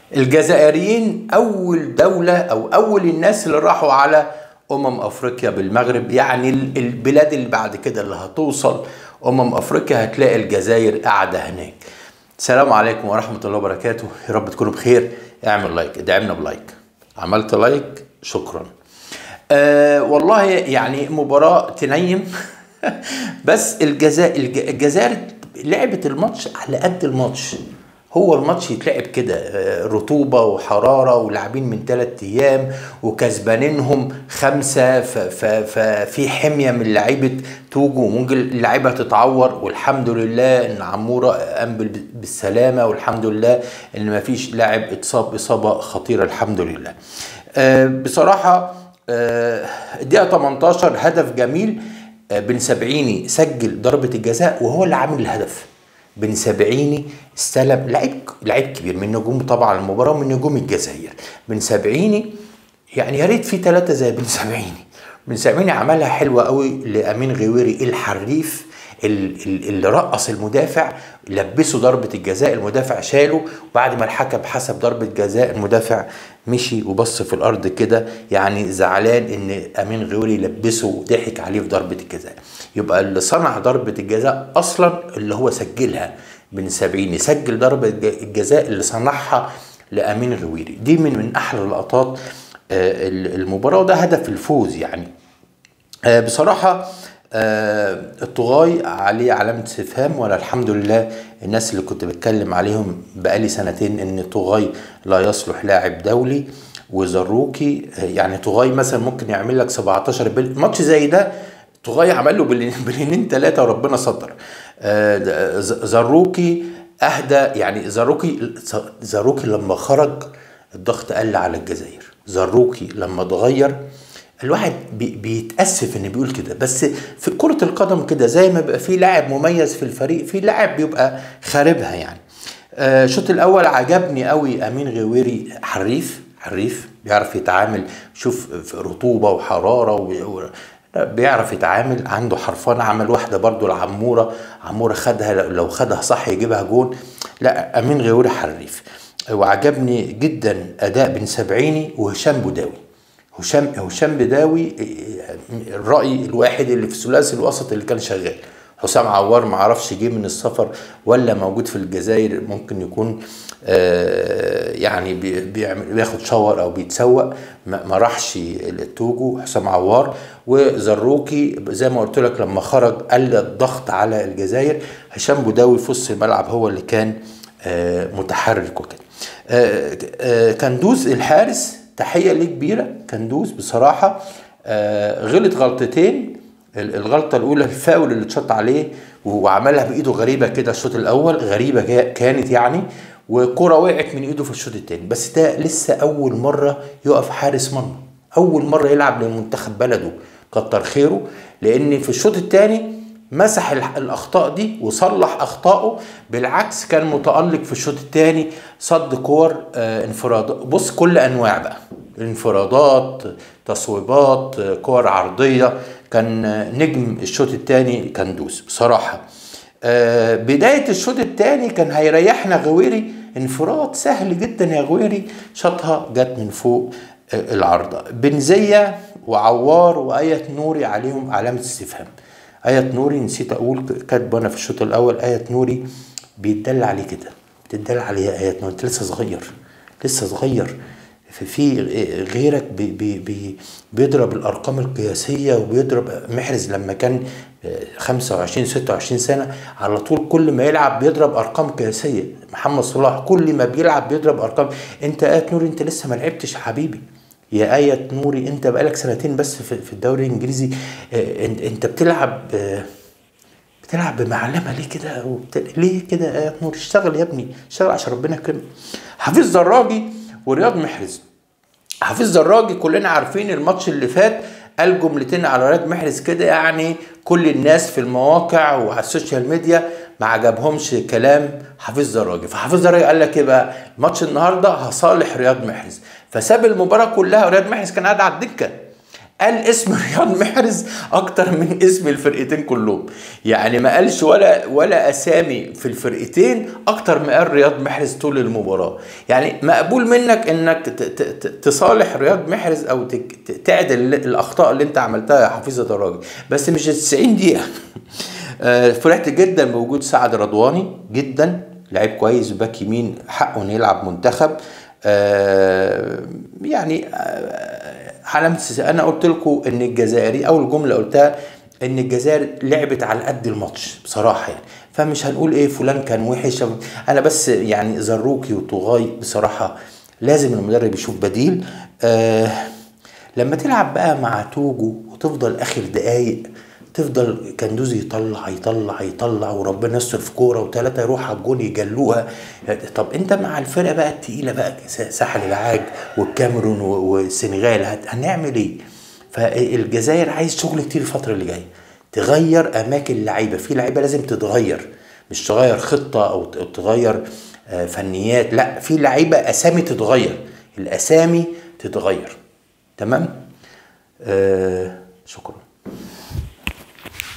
الجزائريين اول دوله او اول الناس اللي راحوا على امم افريقيا بالمغرب يعني ال- البلاد اللي بعد كده اللي هتوصل امم افريقيا هتلاقي الجزائر قاعده هناك السلام عليكم ورحمه الله وبركاته يا رب تكونوا بخير اعمل لايك ادعمنا بلايك عملت لايك شكرا أه والله يعني مباراه تنيم بس الجزائر الجزائر لعبت الماتش على قد الماتش هو الماتش يتلعب كده آه، رطوبة وحرارة ولاعبين من ثلاث أيام وكسبانينهم خمسة ف- ف- ففي حمية من لعيبة توجو ممكن اللعيبة تتعور والحمد لله إن عمورة قام بال- بالسلامة والحمد لله إن ما فيش لاعب اتصاب إصابة خطيرة الحمد لله آه، بصراحة آه، الدقيقة 18 هدف جميل آه، بن سبعيني سجل ضربة الجزاء وهو اللي عامل الهدف بن سبعيني استلم لعيب لعيب كبير من نجوم طبعا المباراة ومن نجوم الجزائر بن سبعيني يعني يا ريت في ثلاثة زي بن سبعيني بن سبعيني عملها حلوة قوي لأمين غويري الحريف ال- ال- اللي رقص المدافع لبسه ضربة الجزاء المدافع شاله وبعد ما الحكم حسب ضربة جزاء المدافع مشي وبص في الأرض كده يعني زعلان إن أمين غيوري لبسه وضحك عليه في ضربة الجزاء يبقى اللي صنع ضربة الجزاء أصلا اللي هو سجلها بن سبعين يسجل ضربة الج- الجزاء اللي صنعها لأمين غويري دي من من أحلى لقطات آه، المباراة وده هدف الفوز يعني آه، بصراحة آه، الطغاي عليه علامة استفهام ولا الحمد لله الناس اللي كنت بتكلم عليهم بقالي سنتين ان الطغاي لا يصلح لاعب دولي وزروكي آه، يعني طغاي مثلا ممكن يعمل لك 17 بال ماتش زي ده طغاي عمل له بلين- بلينين ثلاثة وربنا ستر آه، ده- ز- زروكي اهدى يعني زروكي زروكي لما خرج الضغط قل على الجزائر زروكي لما اتغير الواحد بي بيتأسف ان بيقول كده بس في كرة القدم كده زي ما بيبقى في لاعب مميز في الفريق في لاعب بيبقى خاربها يعني آه، الشوط الاول عجبني قوي امين غويري حريف حريف بيعرف يتعامل شوف في رطوبة وحرارة و... و... لا، بيعرف يتعامل عنده حرفان عمل واحدة برضو العمورة عمورة خدها لو خدها صح يجيبها جون لا أمين غيوري حريف وعجبني جدا أداء بن سبعيني وهشام بوداوي هشام هشام بداوي الرأي الواحد اللي في ثلاثي الوسط اللي كان شغال حسام عوار ما عرفش جه من السفر ولا موجود في الجزائر ممكن يكون آه، يعني بي- بيعمل بياخد شاور او بيتسوق ما ما راحش التوجو حسام عوار وزروكي زي ما قلت لك لما خرج قل الضغط على الجزائر هشام بوداوي في وسط الملعب هو اللي كان آه، متحرك وكده آه، آه، كندوز الحارس تحيه ليه كبيره كندوز بصراحه آه، غلط غلطتين ال- الغلطه الاولى الفاول اللي اتشط عليه وعملها بايده غريبه كده الشوط الاول غريبه جا- كانت يعني وكرة وقعت من ايده في الشوط الثاني بس ده لسه اول مره يقف حارس مرمى اول مره يلعب لمنتخب بلده كتر خيره لان في الشوط الثاني مسح الح- الاخطاء دي وصلح اخطائه بالعكس كان متالق في الشوط الثاني صد كور آه، انفرادات بص كل انواع بقى انفرادات تصويبات آه، كور عرضيه كان آه، نجم الشوط الثاني كندوز بصراحه آه، بدايه الشوط الثاني كان هيريحنا غويري انفراد سهل جدا يا غويري شاطها جت من فوق آه، العارضه بنزيه وعوار وايه نوري عليهم علامه استفهام آية نوري نسيت أقول كاتبة أنا في الشوط الأول آية نوري بيتدل عليه كده بتدل عليه آية نوري أنت لسه صغير لسه صغير في في غيرك بي بي بي بيضرب الأرقام القياسية وبيضرب محرز لما كان 25 26 سنة على طول كل ما يلعب بيضرب أرقام قياسية محمد صلاح كل ما بيلعب بيضرب أرقام أنت آية نوري أنت لسه ما لعبتش يا حبيبي يا آية نوري انت بقالك سنتين بس في في الدوري الانجليزي آه، انت انت بتلعب آه، بتلعب بمعلمه ليه كده وبت... ليه كده يا آية نوري اشتغل يا ابني اشتغل عشان ربنا يكرمك حفيظ دراجي ورياض محرز حفيظ دراجي كلنا عارفين الماتش اللي فات قال جملتين على رياض محرز كده يعني كل الناس في المواقع وعلى السوشيال ميديا ما عجبهمش كلام حفيظ دراجي فحفيظ دراجي قال لك ايه بقى ماتش النهارده هصالح رياض محرز فساب المباراه كلها ورياض محرز كان قاعد على الدكه قال اسم رياض محرز اكتر من اسم الفرقتين كلهم يعني ما قالش ولا ولا اسامي في الفرقتين اكتر ما قال رياض محرز طول المباراه يعني مقبول منك انك تصالح رياض محرز او تعدل الاخطاء اللي انت عملتها يا حفيظ الراجل بس مش 90 دقيقه آه، فرحت جدا بوجود سعد رضواني جدا لعيب كويس باك يمين حقه انه يلعب منتخب آه، يعني آه، علامة انا قلت لكم ان الجزائري اول جمله قلتها ان الجزائر لعبت على قد الماتش بصراحه يعني فمش هنقول ايه فلان كان وحش انا بس يعني زروكي وطغاي بصراحه لازم المدرب يشوف بديل آه لما تلعب بقى مع توجو وتفضل اخر دقايق تفضل كندوزي يطلع يطلع يطلع وربنا يستر في كوره وثلاثه يروح على الجون يجلوها طب انت مع الفرقه بقى التقيله بقى ساحل العاج والكاميرون والسنغال هنعمل ايه؟ فالجزائر عايز شغل كتير الفتره اللي جايه تغير اماكن اللعيبه في لعيبه لازم تتغير مش تغير خطه او تغير آه، فنيات لا في لعيبه اسامي تتغير الاسامي تتغير تمام آه